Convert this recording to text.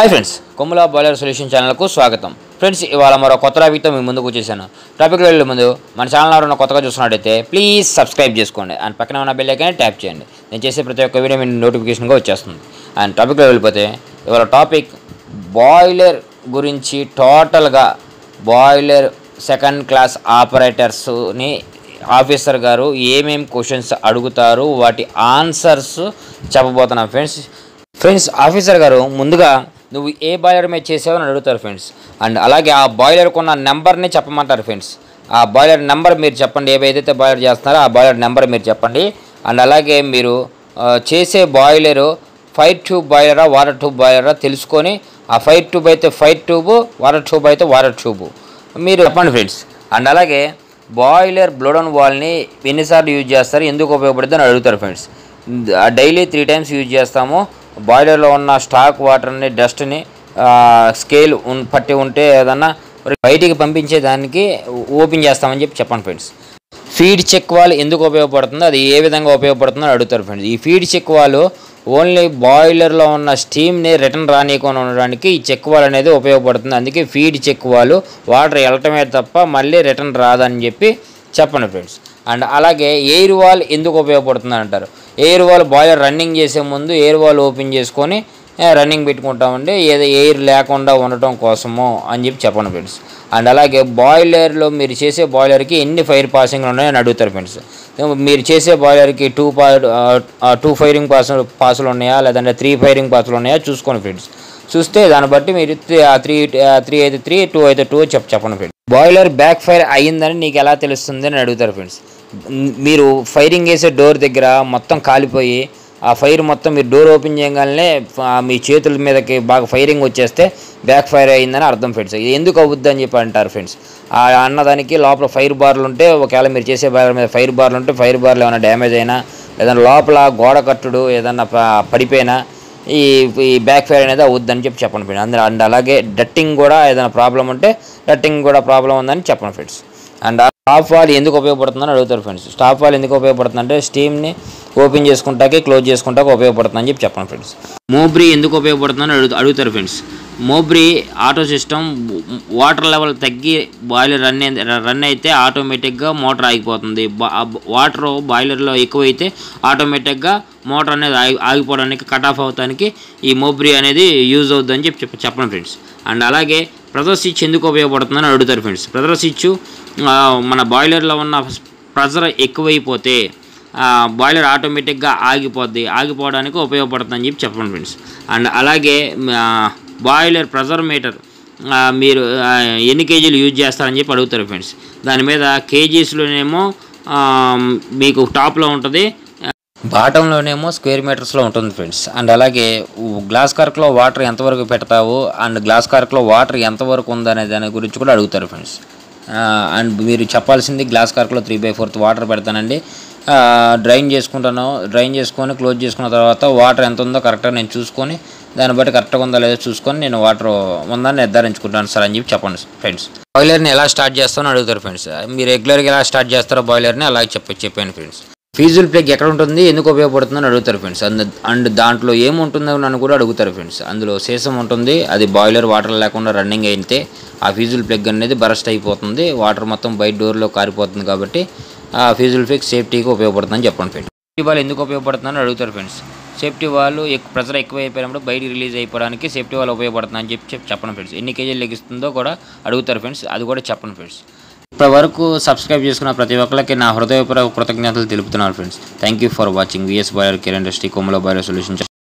hi friends Kommula boiler solution ఛానల్కు స్వాగతం friends ఇవాళ మరో కొత్త టాపిక్తో మీ ముందుకు వచ్చేసాను టాపిక్ వెళ్ళే ముందు మన ఛానల్ ఎవరైనా కొత్తగా చూస్తున్నట్టయితే ప్లీజ్ సబ్స్క్రైబ్ చేసుకోండి అండ్ పక్కన ఉన్న బెల్ ఐకాన్ ట్యాప్ చేయండి నేను చేసే ప్రతి ఒక్క వీడియో మీ నోటిఫికేషన్గా వచ్చేస్తుంది అండ్ టాపిక్లో వెళ్ళిపోతే ఇవాళ టాపిక్ బాయిలర్ గురించి టోటల్గా బాయిలర్ సెకండ్ క్లాస్ ఆపరేటర్స్ని ఆఫీసర్ గారు ఏమేం క్వశ్చన్స్ అడుగుతారు వాటి ఆన్సర్స్ చెప్పబోతున్నాం ఫ్రెండ్స్ ఫ్రెండ్స్ ఆఫీసర్ గారు ముందుగా నువ్వు ఏ బాయిలర్ మీద చేసావు అని అడుగుతారు ఫ్రెండ్స్ అండ్ అలాగే ఆ బాయిలర్కు ఉన్న నెంబర్ని చెప్పమంటారు ఫ్రెండ్స్ ఆ బాయిలర్ నెంబర్ మీరు చెప్పండి ఏదైతే బాయిలర్ చేస్తున్నారో ఆ బాయిలర్ నెంబర్ మీరు చెప్పండి అండ్ అలాగే మీరు ఆ, చేసే బాయిలరు ఫైర్ ట్యూబ్ బాయిలరా వాటర్ ట్యూబ్ బాయిలరా తెలుసుకొని ఆ ఫైర్ ట్యూబ్ అయితే ఫైర్ ట్యూబ్ వాటర్ ట్యూబ్ అయితే వాటర్ ట్యూబ్ మీరు చెప్పండి ఫ్రెండ్స్ అండ్ అలాగే బాయిలర్ బ్లోడన్ వాల్ని ఎన్నిసార్లు యూజ్ చేస్తారు ఎందుకు ఉపయోగపడుతుంది అని అడుగుతారు friends daily three times use చేస్తాము బాయిలర్లో ఉన్న స్టాక్ వాటర్ని డస్ట్ని స్కేల్ ఉన్ పట్టి ఉంటే ఏదన్నా బయటికి పంపించే దానికి ఓపెన్ చేస్తామని చెప్పి చెప్పండి ఫ్రెండ్స్ ఫీడ్ చెక్ వాల్ ఎందుకు ఉపయోగపడుతుందో అది ఏ విధంగా ఉపయోగపడుతుందో అని అడుగుతారు ఫ్రెండ్స్ ఈ ఫీడ్ చెక్ వాల్ ఓన్లీ బాయిలర్లో ఉన్న స్టీమ్ని రిటర్న్ రానియకుండా ఉండడానికి ఈ చెక్ వాల్ అనేది ఉపయోగపడుతుంది అందుకే ఫీడ్ చెక్ వాల్ వాటర్ వెళ్ళటమే తప్ప మళ్ళీ రిటర్న్ రాదని చెప్పి చెప్పండి ఫ్రెండ్స్ అండ్ అలాగే ఎయిర్ వాల్ ఎందుకు ఉపయోగపడుతుంది అంటారు ఎయిర్ వాల్ బాయిలర్ రన్నింగ్ చేసే ముందు ఎయిర్ వాల్ ఓపెన్ చేసుకొని ఏ, రన్నింగ్ పెట్టుకుంటామండి ఏదో ఎయిర్ లేకుండా ఉండటం కోసము అని చెప్పి చెప్పండి ఫ్రెండ్స్ అండ్ అలాగే బాయిలర్లో మీరు చేసే బాయిలర్కి ఎన్ని ఫైర్ పాసింగ్లు ఉన్నాయని అడుగుతారు ఫ్రెండ్స్ మీరు చేసే బాయిలర్కి టూ పా టూ ఫైరింగ్ పాస్ పాసులు ఉన్నాయా లేదంటే త్రీ ఫైరింగ్ పాసులు ఉన్నాయా చూసుకోండి ఫ్రెండ్స్ చూస్తే దాన్ని బట్టి మీరు త్రీ త్రీ అయితే త్రీ టూ అయితే టూ చెప్ చెప్పండి ఫ్రెండ్స్ బాయిలర్ బ్యాక్ ఫైర్ అయ్యిందని నీకు ఎలా తెలుస్తుంది అని అడుగుతారు ఫ్రెండ్స్ మీరు ఫైరింగ్ వేసే డోర్ దగ్గర మొత్తం కాలిపోయి ఆ ఫైర్ మొత్తం మీరు డోర్ ఓపెన్ చేయగానే ఆ, మీ చేతుల మీదకి బాగా ఫైరింగ్ వచ్చేస్తే బ్యాక్ ఫైర్ అయిందని అర్థం ఫ్రెండ్స్ ఇది ఎందుకు అవుద్ది అని చెప్పి అంటారు ఫ్రెండ్స్ ఆ అన్నదానికి లోపల ఫైర్ బార్లు ఉంటే ఒకవేళ మీరు చేసే బార్ మీద ఫైర్ బార్లు ఉంటే ఫైర్ బార్లు ఏమైనా డ్యామేజ్ అయినా ఏదైనా లోపల గోడ కట్టుడు ఏదన్నా ప- పడిపోయినా ఈ ఈ బ్యాక్ ఫైర్ అనేది అవుద్దని చెప్పి చెప్పండి ఫ్రెండ్స్ అందులో అండ్ అలాగే డట్టింగ్ కూడా ఏదైనా ప్రాబ్లం ఉంటే డట్టింగ్ కూడా ప్రాబ్లం ఉందని చెప్పండి ఫ్రెండ్స్ అండ్ స్టాప్ వాల్ ఎందుకు ఉపయోగపడుతుందని అడుగుతారు ఫ్రెండ్స్ స్టాప్ వాల్ ఎందుకు ఉపయోగపడుతుంది అంటే స్టీమ్ని ఓపెన్ చేసుకుంటాకి క్లోజ్ చేసుకుంటాకి ఉపయోగపడుతుందని చెప్పి చెప్పండి ఫ్రెండ్స్ మోబ్రీ ఎందుకు ఉపయోగపడుతుందని అడుగు అడుగుతారు friends Mobrey auto system water level తగ్గి బాయిలర్ రన్ అయి- రన్ అయితే ఆటోమేటిక్గా మోటార్ ఆగిపోతుంది వాటర్ బాయిలర్లో ఎక్కువైతే ఆటోమేటిక్గా మోటార్ అనేది ఆగి ఆగిపోవడానికి కట్ ఆఫ్ అవడానికి ఈ మోబ్రీ అనేది యూజ్ అవుతుందని చెప్పి చెప్ప- చెప్పండి ఫ్రెండ్స్ అండ్ అలాగే ప్రెజర్ స్విచ్ ఎందుకు ఉపయోగపడుతుందని అడుగుతారు ఫ్రెండ్స్ ప్రెజర్ స్విచ్ మన బాయిలర్లో ఉన్న ప్రెజర్ ఎక్కువైపోతే ఆ, బాయిలర్ ఆటోమేటిక్గా ఆగిపోద్ది ఆగిపోవడానికి ఉపయోగపడుతుందని చెప్పి చెప్పండి ఫ్రెండ్స్ అండ్ అలాగే ఆ, బాయిలర్ ప్రెజర్ మీటర్ ఆ, మీరు ఆ, ఎన్ని కేజీలు యూజ్ చేస్తారని చెప్పి అడుగుతారు ఫ్రెండ్స్ దాని మీద కేజీస్లోనేమో ఆ, మీకు టాప్లో ఉంటుంది బాటంలోనేమో స్క్వేర్ మీటర్స్లో ఉంటుంది ఫ్రెండ్స్ అండ్ అలాగే ఉ- గ్లాస్ కార్క్లో వాటర్ ఎంతవరకు పెడతావు అండ్ గ్లాస్ కార్క్లో వాటర్ ఎంతవరకు ఉందనే దాని గురించి కూడా అడుగుతారు ఫ్రెండ్స్ ఆ, అండ్ మీరు చెప్పాల్సింది గ్లాస్ కార్క్లో త్రీ బై ఫోర్త్ వాటర్ పెడతానండి ఆ, డ్రైన్ చేసుకుంటాను డ్రైన్ చేసుకొని క్లోజ్ చేసుకున్న తర్వాత వాటర్ ఎంత ఉందో కరెక్ట్గా నేను చూసుకొని దాన్ని బట్టి కరెక్ట్గా ఉందో లేదో చూసుకొని నేను వాటర్ ఉందని నిర్ధారించుకుంటాను సార్ అని చెప్పి చెప్పండి ఫ్రెండ్స్ బాయిలర్ని ఎలా స్టార్ట్ చేస్తానో అడుగుతారు ఫ్రెండ్స్ మీరు రెగ్యులర్గా ఎలా స్టార్ట్ చేస్తారో బాయిలర్ని అలాగే చెప్ప చెప్పాను ఫ్రెండ్స్ ఫీజుల్ ప్లగ్ ఎక్కడ ఉంటుంది ఎందుకు ఉపయోగపడుతుందని అడుగుతారు ఫ్రెండ్స్ అండ్ అండ్ దాంట్లో ఏముంటుందో నన్ను కూడా అడుగుతారు ఫ్రెండ్స్ అందులో సీసం ఉంటుంది అది బాయిలర్ వాటర్ లేకుండా రన్నింగ్ అయితే ఆ ఫీజుల్ ప్లగ్ అనేది బరస్ట్ అయిపోతుంది వాటర్ మొత్తం బయట డోర్లో కారిపోతుంది కాబట్టి ఆ ఫీజుల్ ప్లగ్ సేఫ్టీకి ఉపయోగపడుతుందని చెప్పండి ఫ్రెండ్స్ సేఫ్టీ వాల్ ఎందుకు ఉపయోగపడుతుందని అడుగుతారు ఫ్రెండ్స్ సేఫ్టీ వాళ్ళు ఎక్కువ ప్రెజర్ ఎక్కువ అయిపోయినప్పుడు బయటికి రిలీజ్ అయిపోవడానికి సేఫ్టీ వాళ్ళు ఉపయోగపడుతుందని చెప్పి చెప్పి చెప్పండి ఫ్రెండ్స్ ఎన్ని కేజీలు లెగిస్తుందో కూడా అడుగుతారు ఫ్రెండ్స్ అది కూడా చెప్పండి ఫ్రెండ్స్ ఇప్పటి వరకు సబ్స్క్రైబ్ చేసుకున్న ప్రతి ఒక్కరికి నా హృదయపూర్వక కృతజ్ఞతలు తెలుపుతున్నాను friends thank you for watching VS boiler care industry Kommala boiler solution